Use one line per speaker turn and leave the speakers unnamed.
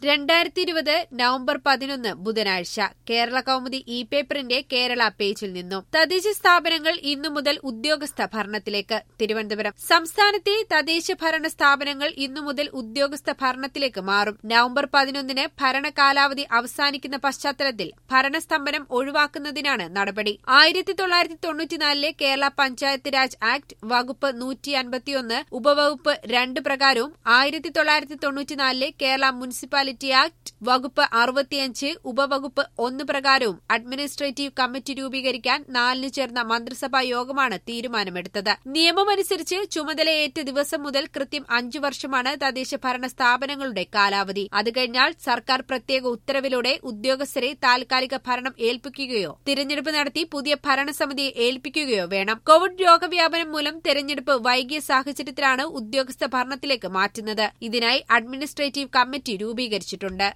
രണ്ടായിരത്തി ഇരുപത് നവംബർ പതിനൊന്ന് ബുധനാഴ്ച കേരള കൗമുദി ഇ പേപ്പറിന്റെ കേരള പേജിൽ നിന്നും തദ്ദേശ സ്ഥാപനങ്ങൾ ഇന്നു മുതൽ ഉദ്യോഗസ്ഥ ഭരണത്തിലേക്ക് തിരുവനന്തപുരം സംസ്ഥാനത്തെ തദ്ദേശ ഭരണ സ്ഥാപനങ്ങൾ ഇന്നു മുതൽ ഉദ്യോഗസ്ഥ ഭരണത്തിലേക്ക് മാറും നവംബർ പതിനൊന്നിന് ഭരണ കാലാവധി അവസാനിക്കുന്ന പശ്ചാത്തലത്തിൽ ഭരണസ്തംഭനം ഒഴിവാക്കുന്നതിനാണ് നടപടി ആയിരത്തി തൊള്ളായിരത്തി തൊണ്ണൂറ്റിനാലിലെ കേരള പഞ്ചായത്ത് രാജ് ആക്ട് വകുപ്പ് നൂറ്റി അൻപത്തിയൊന്ന് ഉപവകുപ്പ് രണ്ട് പ്രകാരവും ആയിരത്തി തൊള്ളായിരത്തി തൊണ്ണൂറ്റിനാലിലെ കേരള മുനിസിപ്പാലിറ്റി ആക്ട് വകുപ്പ് അറുപത്തിയഞ്ച് ഉപവകുപ്പ് ഒന്ന് പ്രകാരവും അഡ്മിനിസ്ട്രേറ്റീവ് കമ്മിറ്റി രൂപീകരിക്കാൻ നാലിന് ചേർന്ന മന്ത്രിസഭാ യോഗമാണ് തീരുമാനമെടുത്തത് നിയമമനുസരിച്ച് ചുമതലയേറ്റ ദിവസം മുതൽ കൃത്യം അഞ്ചു വർഷമാണ് തദ്ദേശ ഭരണ സ്ഥാപനങ്ങളുടെ കാലാവധി അത് കഴിഞ്ഞാൽ സർക്കാർ പ്രത്യേക ഉത്തരവിലൂടെ ഉദ്യോഗസ്ഥരെ താൽക്കാലിക ഭരണം ഏൽപ്പിക്കുകയോ തിരഞ്ഞെടുപ്പ് നടത്തി പുതിയ ഭരണസമിതിയെ ഏൽപ്പിക്കുകയോ വേണം കോവിഡ് രോഗവ്യാപനം മൂലം തെരഞ്ഞെടുപ്പ് വൈകിയ സാഹചര്യത്തിലാണ് ഉദ്യോഗസ്ഥ ഭരണത്തിലേക്ക് മാറ്റുന്നത് ഇതിനായി അഡ്മിനിസ്ട്രേറ്റീവ് കമ്മിറ്റി രൂപീകരിച്ചിട്ടുണ്ട്